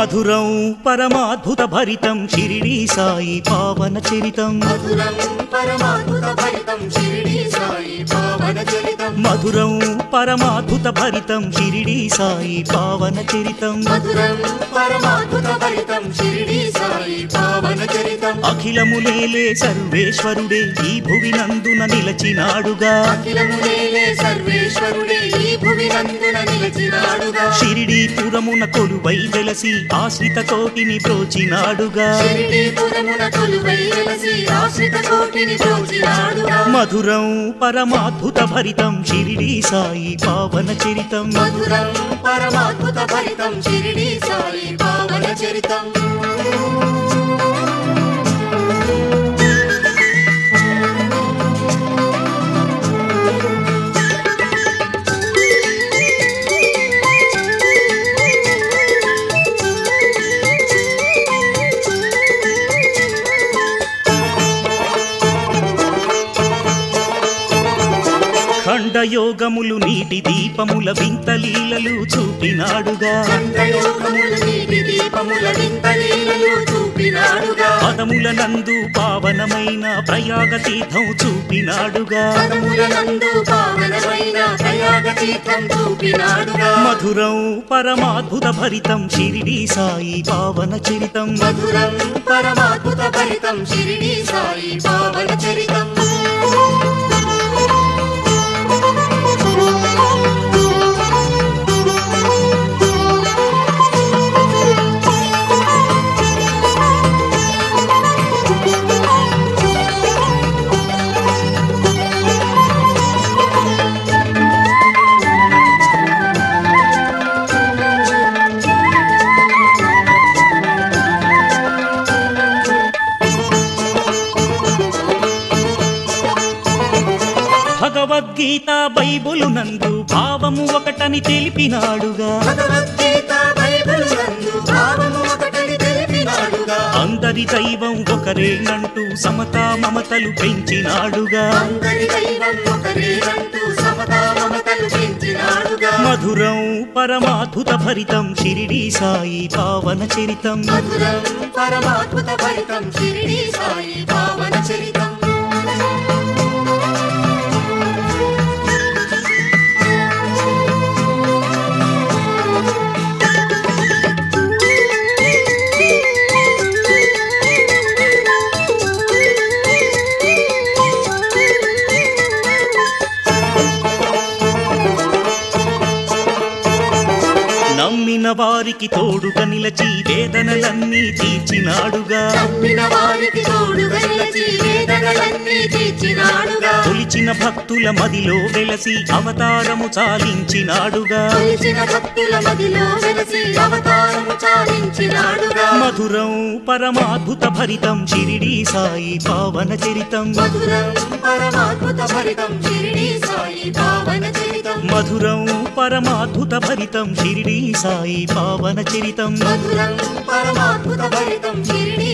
మధురం పరమాద్భుత భరితం షిరిడి సాయి పావన చరితం మధురం పరమాద్భుత భరితం షిరిడి సాయి పావన చరితం మధురం పరమాద్భుత భరితం షిరిడి సాయి పావన చరితం మధురం పరమాద్భుత భరితం షిరిడి సాయి పావన చరితం అఖిలములేలే సర్వేశ్వరుడే ఈ భువి నందున నిలచినాడుగా అఖిలములేలే సర్వేశ్వరుడే ఈ భువి నందున నిలిచినాడుగా షిరిడి పురమున కొలువై వెలసి ఆశ్రిత కోటిని బ్రోచినాడుగా షిరిడీపురమున కొలువై వెలసి ఆశ్రిత కోటిని బ్రోచినాడుగా మధురం పరమాద్భుత భరితం షిరిడి సాయి పావన చరితం మధురం పరమాద్భుత భరితం షిరిడి సాయి పావన చరితం ఖండయోగములు నీటి దీపముల వింత లీలలు చూపినాడుగా కంఠయోగములు నీటి దీపముల వింత లీలలు చూపినాడుగా పదముల నందు పావనమైన ప్రయాగ తీర్థం చూపినాడుగా పదముల నందు పావనమైన ప్రయాగ తీర్థం చూపినాడుగా మధురం పరమాద్భుత భరితం షిరిడి సాయి పావన చరితం మధురం పరమాద్భుత భరితం షిరిడి సాయి పావన చరితం భగవద్గీత బైబులు నందు భావము ఒకటని తెలిపినాడుగా భగవద్గీత బైబిల్ నందు భావము ఒకటని తెలిపినాడుగా అందరి దైవం ఒకరేనంటూ సమతా మమతలు పెంచినాడుగా అందరి దైవం ఒకరేనంటూ సమతా మమతలు పెంచినాడుగా మధురం పరమాద్భుత భరితం షిరిడి సాయి పావన చరితం మధురం పరమాద్భుత భరితం షిరిడి సాయి పావన చరితం నమ్మిన వారికి తోడుగా నిలచి వేదనలన్నీ తీర్చినాడుగా నమ్మిన వారికి తోడుగా నిలచి వేదనలన్నీ తీర్చినాడుగా కొలిచిన భక్తుల మదిలో వెలసి అవతారము చాలించినాడుగా కొలిచిన భక్తుల మదిలో వెలసి అవతారము చాలించినాడుగా మధురం పరమాద్భుత భరితం షిరిడి సాయి పావన చరితం మధురం పరమాద్భుత భరితం షిరిడి సాయి పావన చరితం మధురం పరమాద్భుత భరితం షిరిడి సాయి పావన చరితం మధురం పరమాద్భుత భరితం షిరిడి